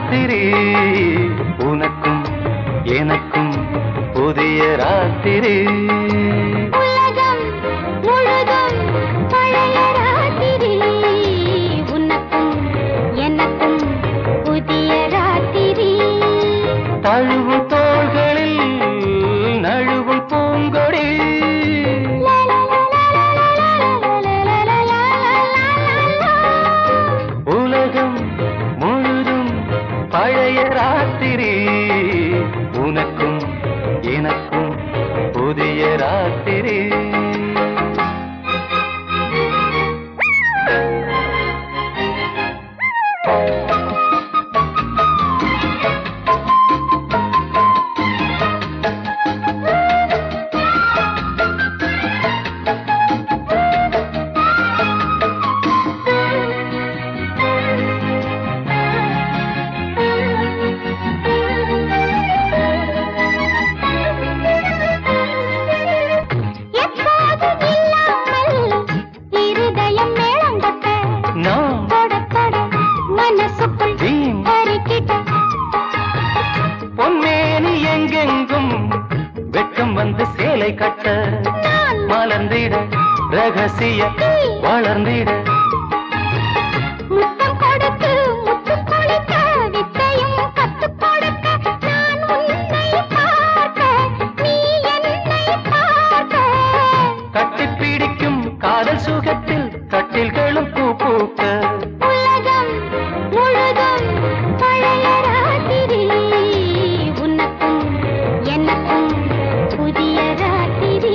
ராத்திரி உனக்கும் எனக்கும் புதிய ராத்திரி உலகம் முழுதும் பழைய ராத்திரி உனக்கும் எனக்கும் புதிய ராத்திரி தழுவும் தோள்களில் நழுவும் பூங்கொடி உலகம் முழுதும் பழைய ராத்திரி உனக்கும் எனக்கும் புதிய ராத்திரி எப்போதும் இல்லாமல் இருதயம் மேளம் தட்ட நான் தொட தொட மனசுக்குள் வீண் கருக்கிட்ட பொன்மேனி எங்கெங்கும் வெட்கம் வந்து சேலை கட்ட நான் மலர்ந்திட ரகசிய வளர்ந்திட முத்தம் கொடுத்து முத்து கொடுக்க வித்தையும் கத்துக் கொடுக்க நான் உன்னை பார்க்க நீ என்னை பார்க்க கட்டிப்பிடிக்கும் காதல் சுகத்தில் கட்டில்களும் பூ பூக்க உலகம் முழுதும் பழைய ராத்திரி உனக்கும் எனக்கும் புதிய ராத்திரி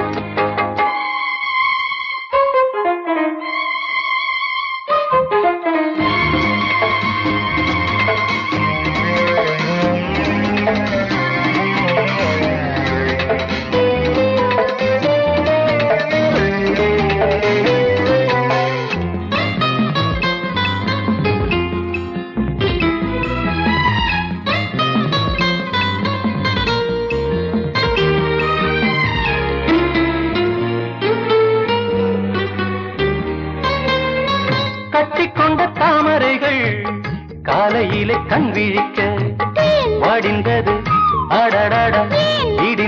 கட்டிக்கொண்ட தாமரைகள் காலையிலே கண் விழிக்க தேன் வாடிந்தது அடடட இடி